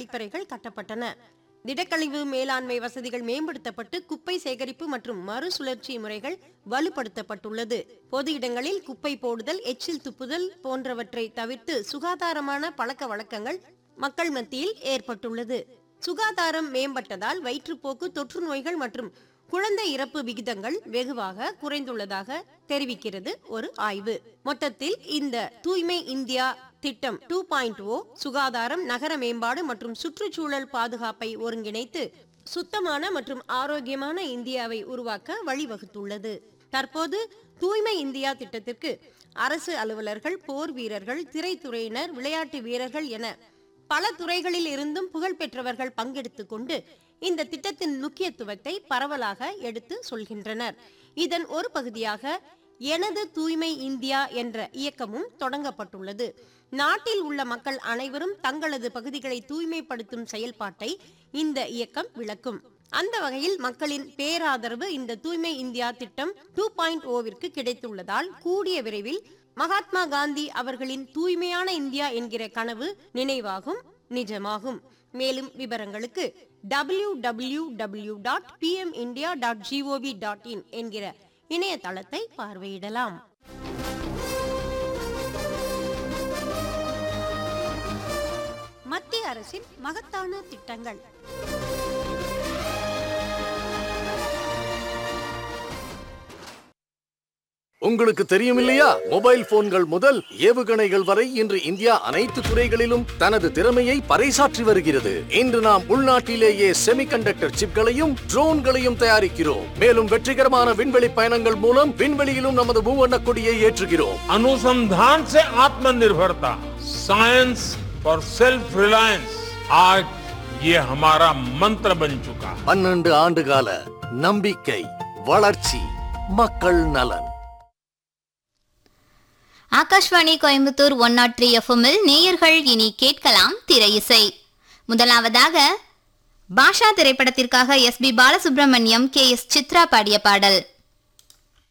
கழிப்பறைகள் கட்டப்பட்டன திடக்கழிவு மேலாண்மை வசதிகள் மேம்படுத்தப்பட்டு குப்பை சேகரிப்பு மற்றும் மறுசுழற்சி முறைகள் வலுப்படுத்தப்பட்டுள்ளது பொது இடங்களில் குப்பை போடுதல் எச்சில் துப்புதல் போன்றவற்றை தவிர்த்து சுகாதாரமான பழக்க வழக்கங்கள் மக்கள் மத்தியில் ஏற்பட்டுள்ளது சுகாதாரம் மேம்பட்டதால் வயிற்றுப்போக்கு தொற்று நோய்கள் மற்றும் குழந்தை இறப்பு விகிதங்கள் வெகுவாக குறைந்துள்ளதாக தெரிவிக்கிறது ஒரு ஆய்வு மொத்தத்தில் இந்த தூய்மை இந்தியா திட்டம் டூ பாயிண்ட் ஓ சுகாதாரம் நகர மேம்பாடு மற்றும் சுற்றுச்சூழல் பாதுகாப்பை ஒருங்கிணைத்து சுத்தமான மற்றும் ஆரோக்கியமான இந்தியாவை உருவாக்க வழிவகுத்துள்ளது தற்போது தூய்மை இந்தியா திட்டத்திற்கு அரசு அலுவலர்கள் போர் வீரர்கள் திரைத்துறையினர் விளையாட்டு வீரர்கள் என பல துறைகளில் இருந்தும் புகழ்பெற்றவர்கள் பங்கெடுத்துக் கொண்டு இந்த திட்டத்தின் முக்கியத்துவத்தை பரவலாக எடுத்து சொல்கின்றனர் இதன் ஒரு பகுதியாக எனது தூய்மை இந்தியா என்ற இயக்கமும் தொடங்கப்பட்டுள்ளது நாட்டில் உள்ள மக்கள் அனைவரும் தங்களது பகுதிகளை தூய்மைப்படுத்தும் செயல்பாட்டை இந்த இயக்கம் விளக்கும் அந்த வகையில் மக்களின் பேராதரவு இந்த தூய்மை இந்தியா திட்டம் டூ பாயிண்ட் ஓவிற்கு கிடைத்துள்ளதால் கூடிய விரைவில் மகாத்மா காந்தி அவர்களின் தூய்மையான இந்தியா என்கிற கனவு நினைவாகும் நிஜமாகும் மேலும் விவரங்களுக்கு W W W dot PM India dot G O V dot in என்கிற இணையதளத்தை பார்வையிடலாம் மத்திய அரசின் மகத்தான திட்டங்கள் உங்களுக்கு தெரியும் இல்லையா மொபைல் போன்கள் முதல் ஏவுகணைகள் வரை இன்று இந்தியா அனைத்து துறைகளிலும் தனது திறமையை பறைசாற்றி வருகிறது இன்று நாம் உள்நாட்டிலேயே செமிகண்டக்டர் சிப்களையும் ட்ரோன்களையும் தயாரிக்கிறோம் மேலும் வெற்றிகரமான விண்வெளி பயணங்கள் மூலம் விண்வெளியிலும் நமது மூவண்ண கொடியை ஏற்றுகிறோம் अनुसंधान से आत्मनिर्भरता साइंस फॉर सेल्फ रिलायंस आज ये हमारा मंत्र बन चुका है பன்னெண்டு ஆண்டுகால நம்பிக்கை வளர்ச்சி மக்கள் நலன் Akashvani Coimbatore one naught three எஃப்எம்மில் நேயர்கள் இனி கேட்கலாம் திரை இசை முதலாவதாக பாஷா திரைப்படத்திற்காக S P Balasubrahmanyam K S Chithra பாடிய பாடல்